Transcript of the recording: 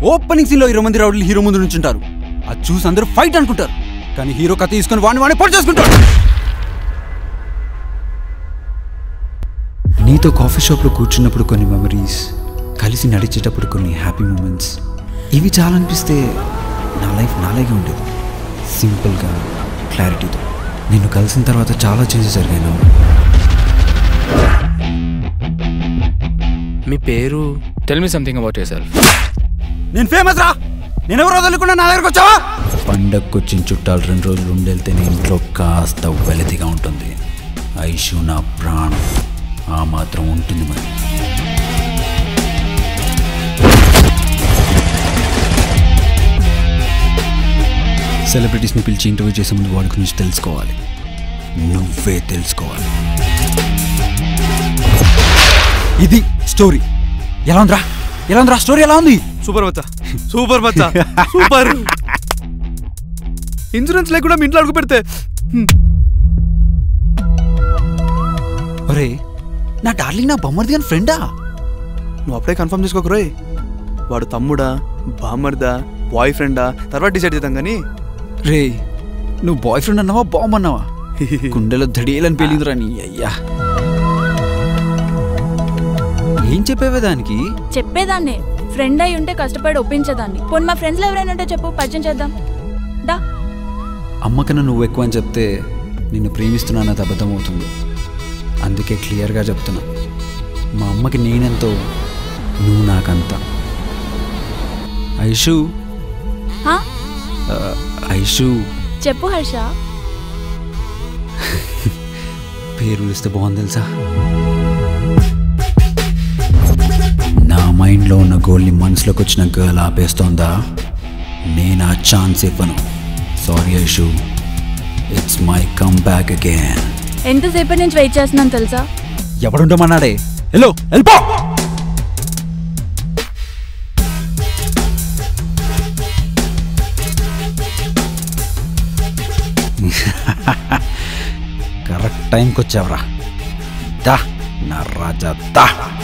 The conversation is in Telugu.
ఓపెనింగ్ సీన్ లో ఇరవై మంది రౌడీలు హీరో ముందు నుంచుంటారు అది చూసి అందరూ ఫైట్ అనుకుంటారు కానీ హీరో కథ తీసుకొని వాడిని వాడిని పొడి చేసుకుంటాడు నీతో కాఫీ షాప్లో కూర్చున్నప్పుడు కొన్ని మెమరీస్ కలిసి నడిచేటప్పుడు కొన్ని హ్యాపీ మూమెంట్స్ ఇవి చాలా అనిపిస్తే నా లైఫ్ నాలాగే ఉండేది సింపుల్గా క్లారిటీతో నిన్ను కలిసిన తర్వాత చాలా చేంజెస్ జరిగాయి నా మీ పేరు tell me something about yourself నేను ఫేమస్ రా నేను ఎవరో వదలకుండా నా దగ్గరకు వచ్చావా పండగకు వచ్చిన చుట్టాలు రెండు రోజులు ఉండెళ్తేనే ఇంట్లో కాస్త వెలతిగా ఉంటుంది ఐషు నా ప్రాణం ఆ మాత్రం ఉంటుంది మరి సెలబ్రిటీస్ని పిలిచి ఇంటర్వ్యూ చేసే ముందు వాడి గురించి తెలుసుకోవాలి నువ్వే తెలుసుకోవాలి ఇది స్టోరీ ఎలా ఉందిరా ఎలా ఉందిరా స్టోరీ ఎలా ఉంది సూపర్ బచ్చా సూపర్ బచ్చా సూపర్ ఇన్సూరెన్స్ లేకుండా మీ ఇంట్లో అడుగు పెడితే ఒరే నా డార్లింగ్ నా బొమ్మర్ది అని ఫ్రెండా నువ్వు అప్పుడే కన్ఫర్మ్ చేసుకోకరోయ్ వాడు తమ్ముడా బామ్మర్దా బాయ్ ఫ్రెండా తర్వాత డిసైడ్ చేద్దాం కానీ రే నువ్వు బాయ్ ఫ్రెండ్ అన్నావా బాంబ్ అన్నావా గుండెలో దడేలని పేలిందిరా నీ అయ్యా ఏం చెప్పేవే దానికి చెప్పేదాన్ని ఫ్రెండ్ అయి ఉంటే కష్టపడి ఒప్పించేదాన్ని పోనీ మా ఫ్రెండ్స్లో ఎవరైనా ఉంటే చెప్పు పరిచయం చేద్దాం దా అమ్మకన్నా నువ్వు ఎక్కువ అని చెప్తే నిన్ను ప్రేమిస్తున్నానది అబద్ధం అవుతుంది అందుకే క్లియర్గా చెప్తున్నా మా అమ్మకి నేనెంతో నువ్వు నాకంత ఐషు హా? ఆ, ఐషు చెప్పు హర్ష పేరు పిలిస్తే బాగుంది తెలుసా నా మైండ్లో ఉన్న గోల్ని మనసులోకి వచ్చిన గర్ల్ ఆపేస్తోందా నేను ఆ ఛాన్స్ ఇవ్వను sorry Aishu it's my come back again ఎంతసేపటి నుంచి వెయిట్ చేస్తున్నాను తెలుసా ఎవడుండమన్నాడే హలో వెళ్ళిపో కరెక్ట్ టైంకి వచ్చావరా దా నా రాజా దా